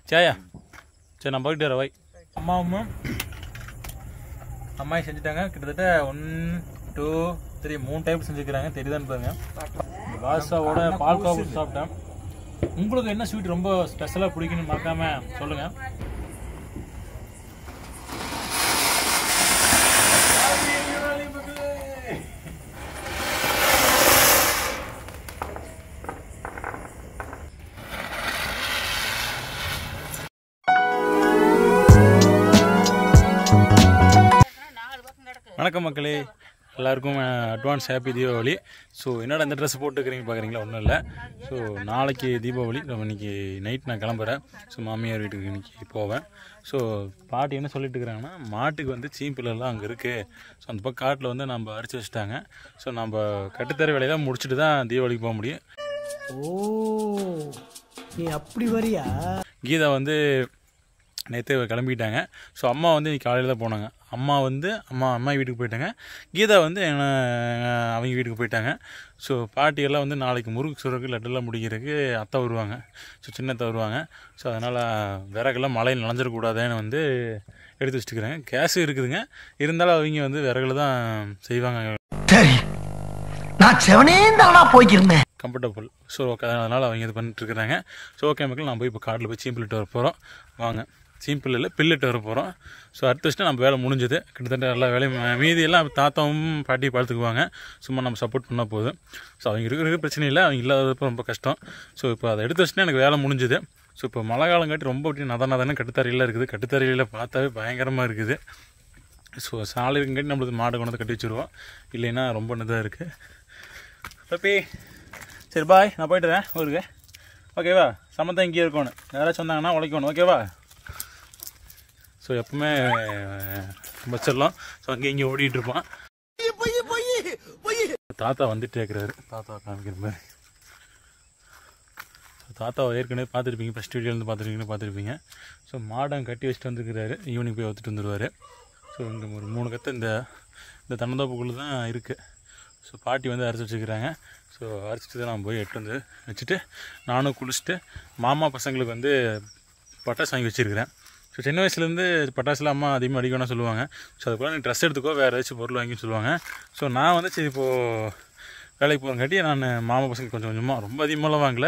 சேயா சரி நான் போயிட்டு வரேன் வை அம்மாவும் அம்மாயும் செஞ்சுட்டாங்க கிட்டத்தட்ட ஒன் டூ த்ரீ மூணு டைப் செஞ்சுக்கிறாங்க தெரியுதான்னு பாருங்க இந்த பாதுஷாவோட பால் காபு சாப்பிட்டேன் உங்களுக்கு என்ன ஸ்வீட் ரொம்ப ஸ்பெஷலாக பிடிக்குன்னு மறக்காம சொல்லுங்க வணக்கம் மக்களே எல்லாருக்கும் அட்வான்ஸ் ஹாப்பி தீபாவளி ஸோ என்னடா இந்த ட்ரெஸ் போட்டுக்கிறீங்க பார்க்குறீங்களா ஒன்றும் இல்லை ஸோ நாளைக்கு தீபாவளி நம்ம இன்னைக்கு நைட் நான் கிளம்புறேன் ஸோ மாமியார் வீட்டுக்கு இன்னைக்கு போவேன் ஸோ பாட்டி என்ன சொல்லிட்டு இருக்கிறாங்கன்னா மாட்டுக்கு வந்து சீம்பிலெல்லாம் அங்கே இருக்குது ஸோ அந்த பக்கம் காட்டில் வந்து நம்ம அடிச்சு வச்சுட்டாங்க ஸோ நம்ம கட்டுத்தர வேலையெல்லாம் முடிச்சுட்டு தான் தீபாவளிக்கு போக முடியும் ஓ நீ அப்படி வரியா கீதா வந்து நேற்று கிளம்பிட்டாங்க ஸோ அம்மா வந்து இன்னைக்கு காலையில் தான் போனாங்க அம்மா வந்து அம்மா அம்மா வீட்டுக்கு போயிட்டாங்க கீதா வந்து என்ன அவங்க வீட்டுக்கு போயிட்டாங்க ஸோ பாட்டியெல்லாம் வந்து நாளைக்கு முறுக்கு சுருக்கு லட்டெல்லாம் முடிக்கிறதுக்கு அத்தை வருவாங்க ஸோ சின்னத்தை வருவாங்க ஸோ அதனால் விறகுலாம் மழையில் நனைஞ்சிடக்கூடாதுன்னு வந்து எடுத்து வச்சுட்டுக்கிறேங்க கேஸு இருக்குதுங்க இருந்தாலும் அவங்க வந்து விறகுல தான் செய்வாங்க சரி நான் செவனே தானா போய்க்கிருந்தேன் கம்ஃபர்டபுள் ஸோ ஓகே அதனால் அவங்க இது பண்ணிட்டு இருக்கிறாங்க ஸோ ஓகே மக்கள் நான் போய் இப்போ காட்டில் போய் சீம்பிள்ட்டு வர போகிறோம் வாங்க சீம்பிள் இல்லை பில்லிட்டு வர போகிறோம் ஸோ அடுத்த வருஷம் நம்ம வேலை முடிஞ்சது கிட்டத்தட்ட எல்லா வேலையும் ம- மீதி எல்லாம் தாத்தாவும் பாட்டி பார்த்துக்குவாங்க சும்மா நம்ம சப்போர்ட் பண்ணால் போதும் ஸோ அவங்க இருக்கிற பிரச்சனை இல்லை அவங்க இல்லாதப்போ ரொம்ப கஷ்டம் ஸோ இப்போ அதை எடுத்து வச்சுன்னா எனக்கு வேலை முடிஞ்சுது ஸோ இப்போ மழை காலம் காட்டி ரொம்ப அப்படி நத நதன்னு கட்டுத்தரையில் இருக்குது கட்டுத்தரையில் பார்த்தாவே பயங்கரமாக இருக்குது ஸோ சாலை இருக்குங்காட்டி நம்மளுக்கு மாடு கொண்டு வந்து கட்டி வச்சுருவோம் இல்லைன்னா ரொம்ப இதாக இருக்குது பப்பி சரி பாய் நான் போயிட்டு வரேன் ஊருக்கு ஓகேவா சம்மந்தம் இங்கேயே இருக்கணும் யாராச்சும் வந்தாங்கன்னா உழைக்கணும் ஓகேவா ஸோ எப்பவுமே வச்சிடலாம் ஸோ அங்கே இங்கே ஓடிட்டு இருப்பான் தாத்தா வந்துட்டே இருக்கிறாரு தாத்தா காமிக்கிற மாதிரி ஸோ தாத்தாவை ஏற்கனவே பார்த்துருப்பீங்க ஃபஸ்ட் வீடியோலேருந்து பார்த்துருப்பீங்கன்னு பார்த்துருப்பீங்க ஸோ மாடம் கட்டி வச்சுட்டு வந்துருக்கிறாரு ஈவினிங் போய் ஒத்துட்டு வந்துடுவார் ஸோ இங்கே ஒரு மூணு கத்தை இந்த இந்த தென்னந்தோப்புக்குள்ளே தான் இருக்குது ஸோ பாட்டி வந்து அரைச்சி வச்சுக்கிறாங்க ஸோ அரைச்சிட்டு நான் போய் எட்டு வந்து வச்சுட்டு நானும் குளிச்சுட்டு மாமா பசங்களுக்கு வந்து பட்டாசு வாங்கி வச்சுருக்கிறேன் ஸோ சின்ன வயசுலேருந்து பட்டாசுலாம் அம்மா அதிகமாக அடிக்கணும்னு சொல்லுவாங்க ஸோ அதுக்குள்ள நீ ட்ரெஸ் எடுத்துக்கோ வேறு ஏதாச்சும் பொருள் வாங்கி சொல்லுவாங்க ஸோ நான் வந்து சரி இப்போது வேலைக்கு போகிறங்காட்டி நான் மாமா பசங்க கொஞ்சம் கொஞ்சமாக ரொம்ப அதிகமாகலாம் வாங்கல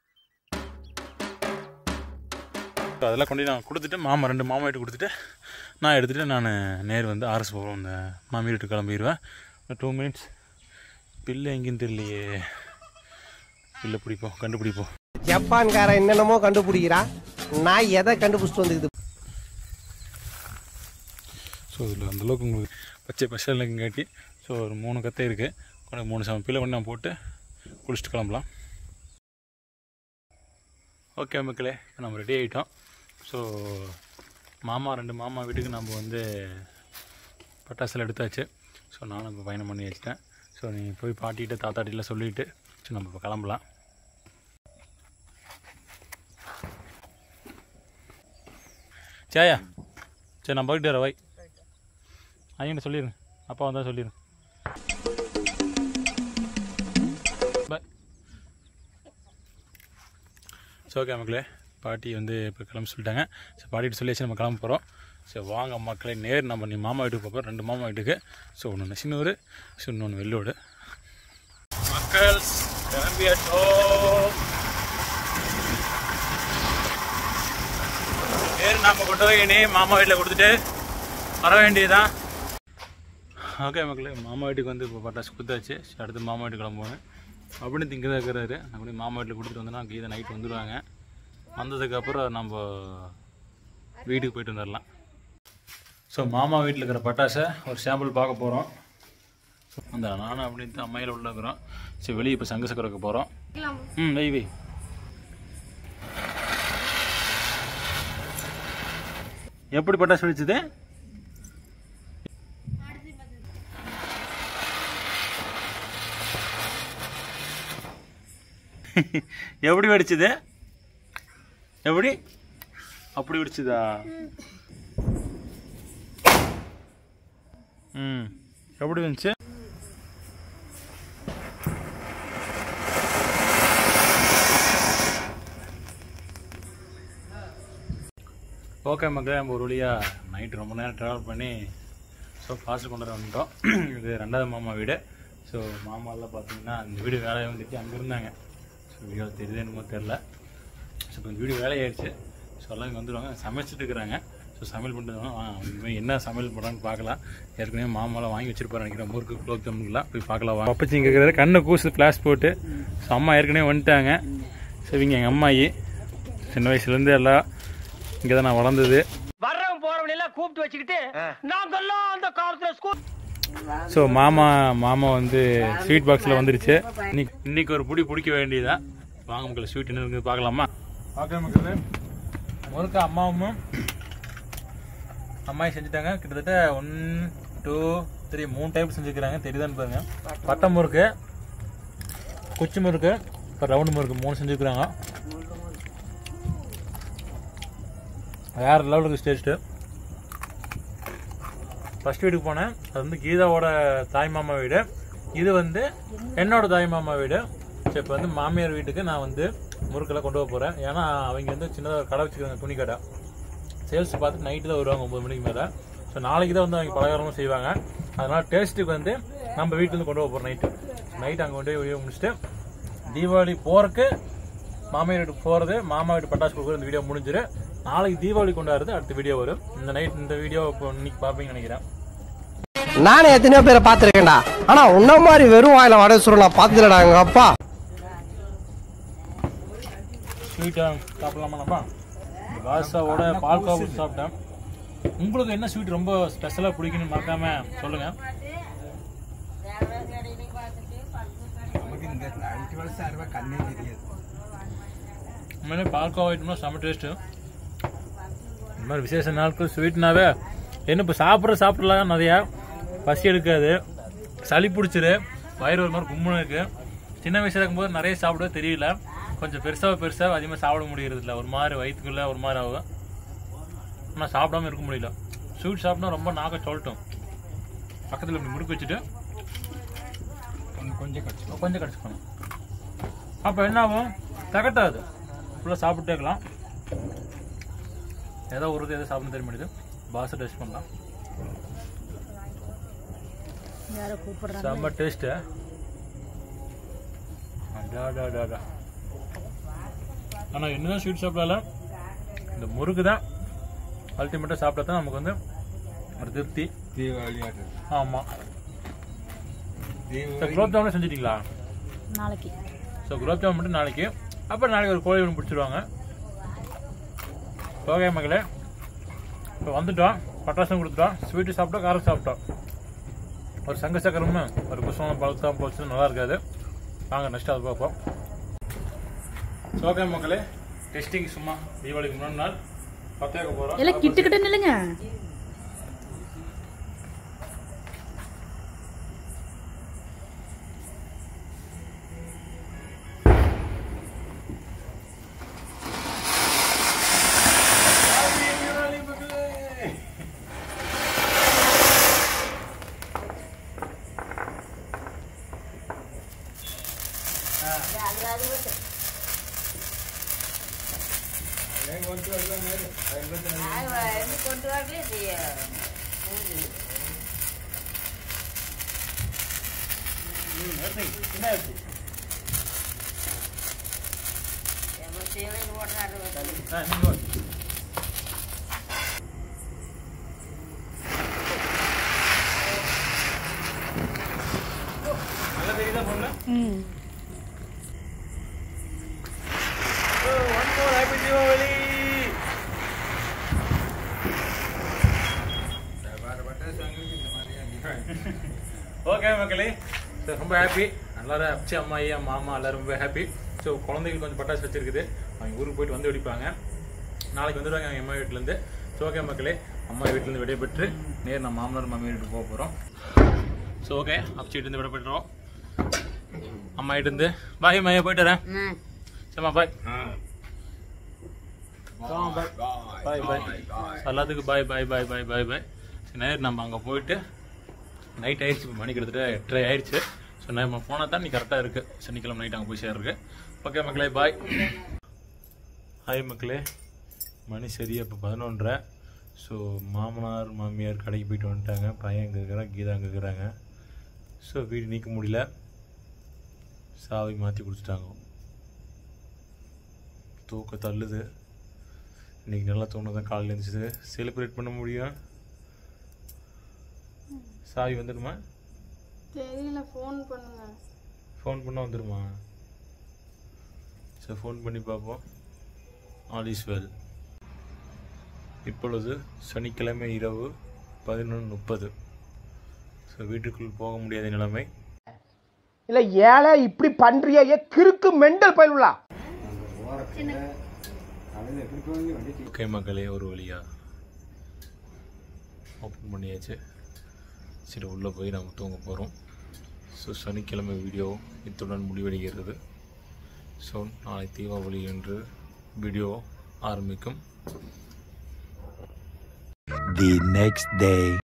ஸோ அதெல்லாம் கொண்டு போய் நான் கொடுத்துட்டு மாமா ரெண்டு மாமா வீட்டு கொடுத்துட்டு நான் எடுத்துகிட்டு நான் நேர் வந்து ஆர்எஸ் போகிறோம் இந்த மாமி வீட்டுக்கு கிளம்பிடுவேன் டூ மினிட்ஸ் பில்லு எங்கேன்னு தெரியலையே பில்லை பிடிப்போம் கண்டுபிடிப்போம் ஜப்பான்காரன் என்னென்னமோ கண்டுபிடிக்கிறான் நான் எதை கண்டுபிடிச்சிட்டு வந்துக்குது ஸோ இதில் அந்தளவுக்கு உங்களுக்கு பச்சை பசலுக்கு காட்டி ஸோ ஒரு மூணு கத்தை இருக்குது கொஞ்சம் மூணு சம பிள்ளை பண்ணி நான் போட்டு குளிச்சுட்டு கிளம்பலாம் ஓகே மக்களே இப்ப நம்ம ரெடி ஆகிட்டோம் ஸோ மாமா ரெண்டு மாமா வீட்டுக்கு நம்ம வந்து பட்டாசுல எடுத்தாச்சு ஸோ நானும் இப்போ பயணம் பண்ணி வச்சிட்டேன் ஸோ நீ போய் பாட்டிகிட்ட தாத்தாட்டிலாம் சொல்லிவிட்டு ஸோ நம்ம இப்போ கிளம்பலாம் சேயா சரி நான் போயிட்டு வரேன் வை ஐயன்ட்ட சொல்லிடுங்க அப்பா வந்தால் சொல்லிடுங்க பாய் ஸோ ஓகே மக்களே பாட்டி வந்து இப்போ கிளம்ப சொல்லிட்டாங்க ஸோ பாட்டிகிட்ட சொல்லியாச்சு நம்ம கிளம்ப போகிறோம் ஸோ வாங்க மக்களே நேர் நம்ம நீ மாமா வீட்டுக்கு போகிறோம் ரெண்டு மாமா வீட்டுக்கு ஸோ ஒன்று நெசினூர் ஸோ இன்னொன்று வெள்ளோடு மக்கள் கிளம்பியாட்டோம் நேர் நம்ம கொண்டு போய் இனி மாமா வீட்டில் கொடுத்துட்டு வர வேண்டியதுதான் ஓகே மக்களே மாமா வீட்டுக்கு வந்து இப்போ பட்டாசு குத்தாச்சு சரி, அடுத்து மாமா வீட்டுக்கு கிளம்புவாங்க அப்படின்னு திங்க தான் இருக்கிறாரு அப்படி மாமா வீட்டில் கொடுத்துட்டு வந்தோன்னா கீதை நைட் வந்துடுவாங்க வந்ததுக்கப்புறம் நம்ம வீட்டுக்கு போயிட்டு வந்துடலாம் ஸோ மாமா வீட்டில் இருக்கிற பட்டாசை ஒரு சாம்பிள் பார்க்க போகிறோம் அந்த நானும் அப்படின்னு அம்மையில் உள்ள இருக்கிறோம் சரி வெளியே இப்போ சங்க சக்கரக்கு போகிறோம் ம் வை வை எப்படி பட்டாசு வெடிச்சது எப்படி வெடிச்சது எப்படி அப்படி வெடிச்சதா ம் எப்படி இருந்துச்சு ஓகே மக்களே நம்ம ஒரு வழியாக நைட் ரொம்ப நேரம் ட்ராவல் பண்ணி ஸோ பார்சல் கொண்டு வர வந்துட்டோம் இது ரெண்டாவது மாமா வீடு ஸோ மாமாலாம் பார்த்தீங்கன்னா அந்த வீடு வேலையை வந்துட்டு அங்கே இருந்தாங்க ஸோ வீடியோ தெரியுது என்னமோ தெரில ஸோ இப்போ இந்த வீடு வேலையாயிடுச்சு ஸோ எல்லாம் இங்கே வந்துடுவாங்க சமைச்சிட்டு இருக்கிறாங்க ஸோ சமையல் பண்ணுறதுனால இனிமேல் என்ன சமையல் பண்ணுறான்னு பார்க்கலாம் ஏற்கனவே மாமாலாம் வாங்கி வச்சிருப்பாரு நினைக்கிறேன் முறுக்கு குலோப் ஜாமுன்லாம் போய் பார்க்கலாம் வா பப்பச்சி இங்கே இருக்கிற கண்ணை கூசு ஃப்ளாஷ் போட்டு ஸோ அம்மா ஏற்கனவே வந்துட்டாங்க ஸோ இவங்க எங்கள் அம்மாயி சின்ன வயசுலேருந்து எல்லாம் இங்கே தான் நான் வளர்ந்தது வர்றவன் போறவன் எல்லாம் கூப்பிட்டு வச்சுக்கிட்டு நாங்கெல்லாம் அந்த காலத்துல ஸ்கூல் ஸோ மாமா மாமா வந்து ஸ்வீட் பாக்ஸில் வந்துருச்சு இன்னைக்கு இன்னைக்கு ஒரு புடி பிடிக்க வேண்டியதா வாங்க மக்கள் ஸ்வீட் என்ன இருக்குது பார்க்கலாமா ஓகே மக்கள் முறுக்கு அம்மாவும் அம்மாயி செஞ்சுட்டாங்க கிட்டத்தட்ட ஒன் டூ த்ரீ மூணு டைப் செஞ்சுக்கிறாங்க தெரியுதான்னு பாருங்க பட்டை முறுக்கு குச்சி முறுக்கு இப்போ ரவுண்டு முறுக்கு மூணு செஞ்சுக்கிறாங்க வேற லெவலுக்கு டேஸ்ட்டு ஃபர்ஸ்ட் வீட்டுக்கு போனேன் அது வந்து கீதாவோட தாய் மாமா வீடு இது வந்து என்னோட தாய் மாமா வீடு ஸோ இப்போ வந்து மாமியார் வீட்டுக்கு நான் வந்து முறுக்கெல்லாம் கொண்டு போக போகிறேன் ஏன்னா அவங்க வந்து சின்னதாக ஒரு கடை வச்சுக்கிறாங்க துணி கடை சேல்ஸ் பார்த்து நைட்டு தான் வருவாங்க ஒம்பது மணிக்கு மேலே ஸோ நாளைக்கு தான் வந்து அவங்க பலகாரமும் செய்வாங்க அதனால் டேஸ்ட்டுக்கு வந்து நம்ம வீட்டிலேருந்து கொண்டு போக போகிறோம் நைட்டு நைட் அங்கே கொண்டு போய் வீடியோ முடிச்சுட்டு தீபாவளி போகிறக்கு மாமியார் வீட்டுக்கு போகிறது மாமா வீட்டு பட்டாசு கொடுக்குற இந்த வீடியோ முடிஞ்சிரு நாளைக்கு தீபாவளி கொண்டாடுறது அடுத்த வீடியோ வரும் இந்த நைட் இந்த வீடியோ இப்போ இன்னைக்கு பார்ப்பீங்கன்னு நினைக்கிறேன் நானே எத்தனையோ பேரை பார்த்துருக்கேன்டா ஆனா உன்ன மாதிரி வெறும் வாயில வடை சுருள் நான் பார்த்ததுலடா எங்க அப்பா ஸ்வீட்டாக சாப்பிடலாமா நம்ம பாசாவோட பால் காபு சாப்பிட்டேன் உங்களுக்கு என்ன ஸ்வீட் ரொம்ப ஸ்பெஷலாக பிடிக்குன்னு மறக்காம சொல்லுங்க உண்மையிலே பால்கோவா ஐட்டம்னா செம்ம டேஸ்ட்டு இந்த மாதிரி விசேஷ நாட்கள் ஸ்வீட்னாவே என்ன இப்போ சாப்பிட்ற சாப்பிடலாம் நிறையா பசி எடுக்காது சளி பிடிச்சிரு வயிறு ஒரு மாதிரி கும்முன்னு இருக்கு சின்ன வயசுல இருக்கும்போது நிறைய சாப்பிட தெரியல கொஞ்சம் பெருசாக பெருசாக அதிகமாக சாப்பிட முடியறது இல்லை ஒரு மாதிரி வயிற்றுக்குள்ள ஒரு மாதிரி ஆகும் ஆனால் சாப்பிடாம இருக்க முடியல ஸ்வீட் சாப்பிட்டா ரொம்ப நாக்க சொல்லட்டும் பக்கத்தில் இப்படி முறுக்கு வச்சுட்டு கொஞ்சம் கடிச்சு கொஞ்சம் கடிச்சுக்கணும் அப்போ என்ன ஆகும் தகட்டாது ஃபுல்லாக சாப்பிட்டே இருக்கலாம் ஏதோ ஒரு ஏதோ சாப்பிட தெரிய மாட்டேது பாஸை டேஸ்ட் பண்ணலாம் யாரோ கூப்பிடுறாங்க செம்ம டேஸ்ட்டு ஆனால் என்னதான் ஸ்வீட் சாப்பிடலாம் இந்த முறுக்கு தான் அல்டிமேட்டாக சாப்பிட்டா தான் நமக்கு வந்து ஒரு திருப்தி ஆமாம் குலோப் ஜாமுன் செஞ்சிட்டீங்களா நாளைக்கு ஸோ குலோப் ஜாமுன் மட்டும் நாளைக்கு அப்புறம் நாளைக்கு ஒரு கோழி ஒன்று பிடிச்சிருவாங்க ஓகே மகளே இப்போ வந்துட்டோம் பட்டாசம் கொடுத்துட்டோம் ஸ்வீட்டு சாப்பிட்டோம் காரம் சாப்பிட்டோம் ஒரு சங்க சக்கரமும் ஒரு புஷ்பம் பழுத்தா போச்சு நல்லா இருக்காது வாங்க நெக்ஸ்ட் அது பார்ப்போம் ஸோ ஓகே மக்களே டெஸ்டிங் சும்மா தீபாவளிக்கு முன்னாடி நாள் பத்தேக்க போகிறோம் எல்லாம் கிட்ட கிட்ட நில்லுங்க என்ன ஆச்சு ஆ நீங்கள் வாங்க நல்லா தெரியுதா பொண்ணு ம் one more happy Deepavali okay மக்களே சரி ரொம்ப ஹாப்பி எல்லாரும் அப்சி அம்மாயி மாமா எல்லாரும் ரொம்ப ஹாப்பி ஸோ குழந்தைங்களுக்கு கொஞ்சம் பட்டாசு வச்சிருக்குது அவங்க ஊருக்கு போயிட்டு வந்து வெடிப்பாங்க நாளைக்கு வந்துடுவாங்க அவங்க அம்மா வீட்டிலேருந்து ஸோ ஓகே மக்களே அம்மா வீட்டிலேருந்து விடைபெற்று நேர் நம்ம மாமனார் மாமி வீட்டுக்கு போக போகிறோம் ஸோ ஓகே அப்சி வீட்டிலேருந்து விடைபெற்றுறோம் அம்மா வீட்டிலேருந்து பாய் மையா போயிட்டு வரேன் சரிம்மா பாய் பாய் பாய் எல்லாத்துக்கும் பாய் பாய் பாய் பாய் பாய் பாய் சரி நேர் நம்ம அங்கே போயிட்டு நைட் ஆயிடுச்சு இப்போ மணி கிட்டத்தட்ட எட்டரை ஆயிடுச்சு ஸோ நம்ம போனால் தான் நீ கரெக்டாக இருக்குது சனிக்கிழமை நைட் அங்கே போய் சேர்றதுக்கு ஓகே மக்களே பாய் ஹாய் மக்களே மணி சரியா இப்போ பதினொன்றரை ஸோ மாமனார் மாமியார் கடைக்கு போயிட்டு வந்துட்டாங்க பையன் அங்கே இருக்கிறான் கீதா அங்கே இருக்கிறாங்க ஸோ வீடு நீக்க முடியல சாவி மாற்றி கொடுத்துட்டாங்க தூக்க தள்ளுது இன்னைக்கு நல்லா தூணதான் காலையில் இருந்துச்சு செலிப்ரேட் பண்ண முடியும் சாவி வந்துடுமா தெரியல ஃபோன் பண்ணுங்க ஃபோன் பண்ணால் வந்துடுமா சரி ஃபோன் பண்ணி பார்ப்போம் ஆல் இஸ் வெல் இப்பொழுது சனிக்கிழமை இரவு பதினொன்று முப்பது ஸோ வீட்டுக்குள் போக முடியாத நிலைமை இல்ல ஏழை இப்படி பண்றியே ஏ கிறுக்கு மெண்டல் பயிலுலா ஓகே மக்களே ஒரு வழியா ஓப்பன் பண்ணியாச்சு சரி உள்ளே போய் நம்ம தூங்க போகிறோம் ஸோ சனிக்கிழமை வீடியோ இத்துடன் முடிவடைகிறது ஸோ நாளை தீபாவளி என்று வீடியோ ஆரம்பிக்கும் the next day.